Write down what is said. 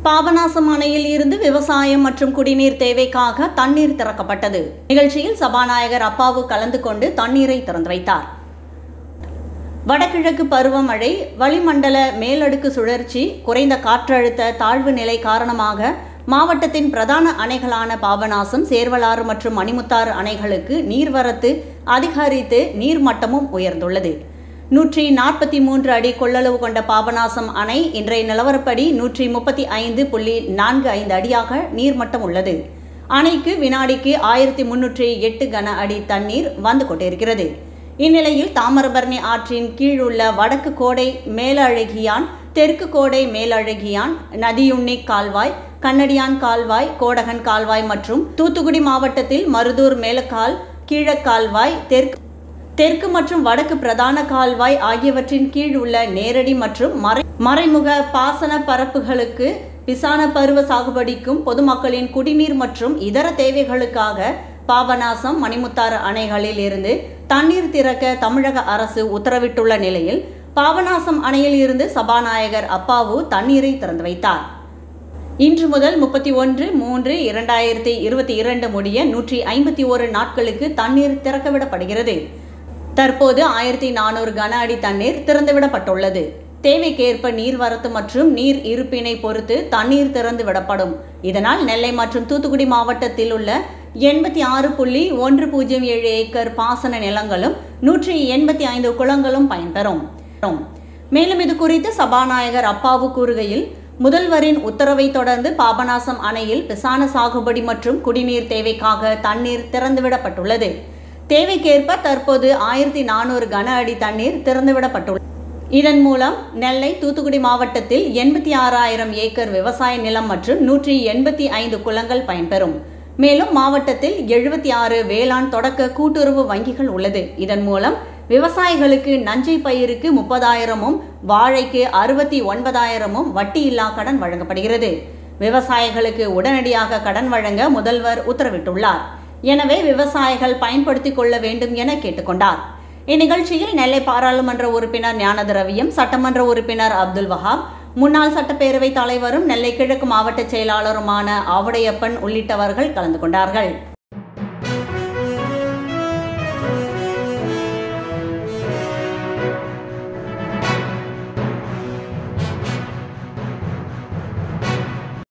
பாபநாசம் அணையில் இருந்து விவசாயம் மற்றும் குடிநீர் தேவைக்காக தண்ணீர் திறக்கப்பட்டது நிகழ்ச்சியில் சபாநாயகர் அப்பாவு கலந்து கொண்டு தண்ணீரை திறந்து வைத்தார் வடகிழக்கு பருவமழை வளிமண்டல மேலடுக்கு சுழற்சி குறைந்த காற்றழுத்த தாழ்வு நிலை காரணமாக மாவட்டத்தின் பிரதான அணைகளான பாபநாசம் சேர்வலாறு மற்றும் மணிமுத்தாறு அணைகளுக்கு நீர்வரத்து அதிகரித்து நீர்மட்டமும் உயர்ந்துள்ளது நூற்றி நாற்பத்தி மூன்று அடி கொள்ளளவு கொண்ட பாபநாசம் அணை இன்றைய நிலவரப்படி நூற்றி முப்பத்தி ஐந்து புள்ளி நான்கு ஐந்து அடியாக நீர்மட்டம் உள்ளது அணைக்கு வினாடிக்கு ஆயிரத்தி முன்னூற்றி எட்டு கன அடி தண்ணீர் வந்து கொண்டிருக்கிறது இந்நிலையில் தாமிரபரணி ஆற்றின் கீழ் உள்ள வடக்கு கோடை மேலழகியான் தெற்கு கோடை மேலழகியான் நதியுண்ணி கால்வாய் கண்ணடியான் கால்வாய் கோடகன் கால்வாய் மற்றும் தூத்துக்குடி மாவட்டத்தில் மருதூர் மேலக்கால் கீழக்கால்வாய் தெற்கு தெற்கு மற்றும் வடக்கு பிரதான கால்வாய் ஆகியவற்றின் கீழ் உள்ள நேரடி மற்றும் மறை மறைமுக பாசன பரப்புகளுக்கு பிசான பருவ சாகுபடிக்கும் பொதுமக்களின் குடிநீர் மற்றும் இதர தேவைகளுக்காக பாபநாசம் மணிமுத்தாறு அணைகளில் இருந்து தண்ணீர் திறக்க தமிழக அரசு உத்தரவிட்டுள்ள நிலையில் பாபநாசம் அணையில் இருந்து சபாநாயகர் அப்பாவு தண்ணீரை திறந்து வைத்தார் இன்று முதல் முப்பத்தி ஒன்று மூன்று இரண்டாயிரத்தி இருபத்தி இரண்டு முடிய நூற்றி ஐம்பத்தி ஓரு நாட்களுக்கு தண்ணீர் திறக்கவிடப்படுகிறது தற்போது ஆயிரத்தி நானூறு கன அடி தண்ணீர் திறந்துவிடப்பட்டுள்ளது தேவைக்கேற்ப நீர்வரத்து மற்றும் நீர் இருப்பினை பொறுத்து தண்ணீர் திறந்து விடப்படும் இதனால் நெல்லை மற்றும் தூத்துக்குடி மாவட்டத்தில் உள்ள எண்பத்தி ஆறு புள்ளி ஒன்று பூஜ்ஜியம் ஏழு ஏக்கர் பாசன நிலங்களும் நூற்றி எண்பத்தி ஐந்து குளங்களும் பயன்பெறும் மேலும் இது குறித்து சபாநாயகர் அப்பாவு கூறுகையில் முதல்வரின் உத்தரவை தொடர்ந்து பாபநாசம் அணையில் பிசான சாகுபடி மற்றும் குடிநீர் தேவைக்காக தண்ணீர் திறந்துவிடப்பட்டுள்ளது தேவைக்கேற்ப தற்போது ஆயிரத்தி நானூறு கன அடி தண்ணீர் திறந்துவிடப்பட்டுள்ளது இதன் மூலம் நெல்லை தூத்துக்குடி மாவட்டத்தில் எண்பத்தி ஆறாயிரம் ஏக்கர் விவசாய நிலம் மற்றும் நூற்றி எண்பத்தி ஐந்து குளங்கள் பயன்பெறும் மேலும் மாவட்டத்தில் எழுபத்தி ஆறு வேளாண் தொடக்க கூட்டுறவு வங்கிகள் உள்ளது இதன் மூலம் விவசாயிகளுக்கு நஞ்சை பயிருக்கு முப்பதாயிரமும் வாழைக்கு அறுபத்தி ஒன்பதாயிரமும் வட்டியில்லா கடன் வழங்கப்படுகிறது விவசாயிகளுக்கு உடனடியாக கடன் வழங்க முதல்வர் உத்தரவிட்டுள்ளார் எனவே விவசாயிகள் பயன்படுத்திக் கொள்ள வேண்டும் என கேட்டுக்கொண்டார் இந்நிகழ்ச்சியில் நெல்லை பாராளுமன்ற உறுப்பினர் ஞானதிரவியம் சட்டமன்ற உறுப்பினர் அப்துல் வஹாப் முன்னாள் சட்டப்பேரவை தலைவரும் நெல்லை கிழக்கு மாவட்ட செயலாளருமான ஆவுடையப்பன் உள்ளிட்டவர்கள் கலந்து கொண்டார்கள்